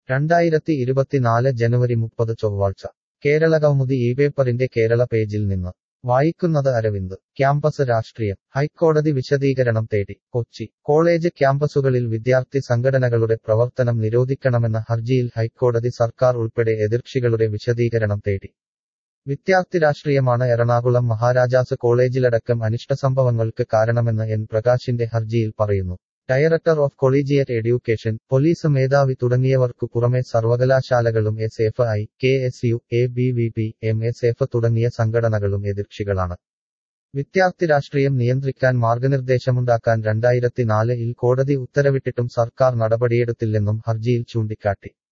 രണ്ടായിരത്തി ഇരുപത്തിനാല് ജനുവരി മുപ്പത് ചൊവ്വാഴ്ച കേരള കൗമുദി ഈ പേപ്പറിന്റെ കേരള പേജിൽ നിന്ന് വായിക്കുന്നത് അരവിന്ദ് ക്യാമ്പസ് രാഷ്ട്രീയം ഹൈക്കോടതി വിശദീകരണം തേടി കൊച്ചി കോളേജ് ക്യാമ്പസുകളിൽ വിദ്യാർത്ഥി സംഘടനകളുടെ പ്രവർത്തനം നിരോധിക്കണമെന്ന ഹർജിയിൽ ഹൈക്കോടതി സർക്കാർ ഉൾപ്പെടെ എതിർകക്ഷികളുടെ വിശദീകരണം തേടി വിദ്യാർത്ഥി രാഷ്ട്രീയമാണ് എറണാകുളം മഹാരാജാസ് കോളേജിലടക്കം അനിഷ്ടസംഭവങ്ങൾക്ക് കാരണമെന്ന് എൻ പ്രകാശിന്റെ ഹർജിയിൽ പറയുന്നു director of collegiate education police മേധാവി തുടങ്ങിയവർക്കു പുറമെ സർവകലാശാലകളും S F I K S U A B V P M S F തുടങ്ങിയ സംഘടനകളും എതിർകക്ഷികളാണ് വിദ്യാർത്ഥി രാഷ്ട്രീയം നിയന്ത്രിക്കാൻ മാർഗനിർദ്ദേശമുണ്ടാക്കാൻ രണ്ടായിരത്തിനാലിൽ കോടതി ഉത്തരവിട്ടിട്ടും സർക്കാർ നടപടിയെടുത്തില്ലെന്നും ഹർജിയിൽ ചൂണ്ടിക്കാട്ടി